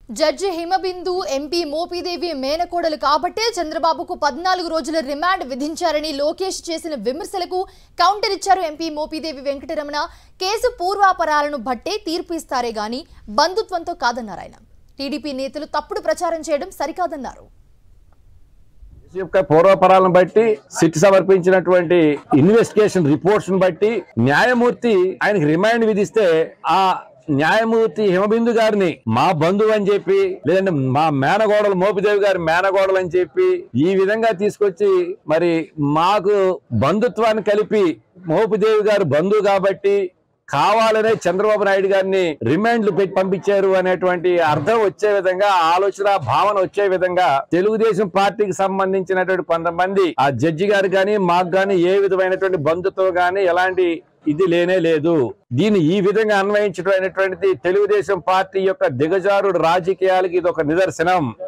judge Himabindu MP Mopidevi మేనకోడలు కాబట్టే చంద్రబాబుకు పద్నాలుగు రోజుల రిమాండ్ విధించారని లోకేష్ చేసిన విమర్శలకు కౌంటర్ ఇచ్చారు ఎంపీ మోపిదేవి వెంకటరమణ కేసు పూర్వాపరాలను బట్టే తీర్పు ఇస్తారే గాని బంధుత్వంతో కాదన్నారు ఆయన టీడీపీ నేతలు తప్పుడు ప్రచారం చేయడం సరికాదన్నారు కేసు యొక్క పూర్వపరాలను బట్టి సిట్ సమర్పించినటువంటి ఇన్వెస్టిగేషన్ రిపోర్ట్స్ బట్టి న్యాయమూర్తి ఆయనకి రిమాండ్ విధిస్తే ఆ న్యాయమూర్తి హిమబిందు గారిని మా బంధువు అని చెప్పి లేదంటే మా మేనగోడలు మోపిదేవి గారి మేనగోడలు అని చెప్పి ఈ విధంగా తీసుకొచ్చి మరి మాకు బంధుత్వాన్ని కలిపి మోపిదేవి గారు బంధువు కాబట్టి కావాలనే చంద్రబాబు నాయుడు గారిని రిమాండ్లు పెట్టి పంపించారు అనేటువంటి అర్థం వచ్చే విధంగా ఆలోచన భావన వచ్చే విధంగా తెలుగుదేశం పార్టీకి సంబంధించినటువంటి కొంతమంది ఆ జడ్జి గారు కానీ మాకు కానీ ఏ విధమైనటువంటి బంధుత్వం కానీ ఎలాంటి ఇది లేనే లేదు దీన్ని ఈ విధంగా అన్వయించడం అనేటువంటిది తెలుగుదేశం పార్టీ యొక్క దిగజారుడు రాజకీయాలకి ఇది ఒక నిదర్శనం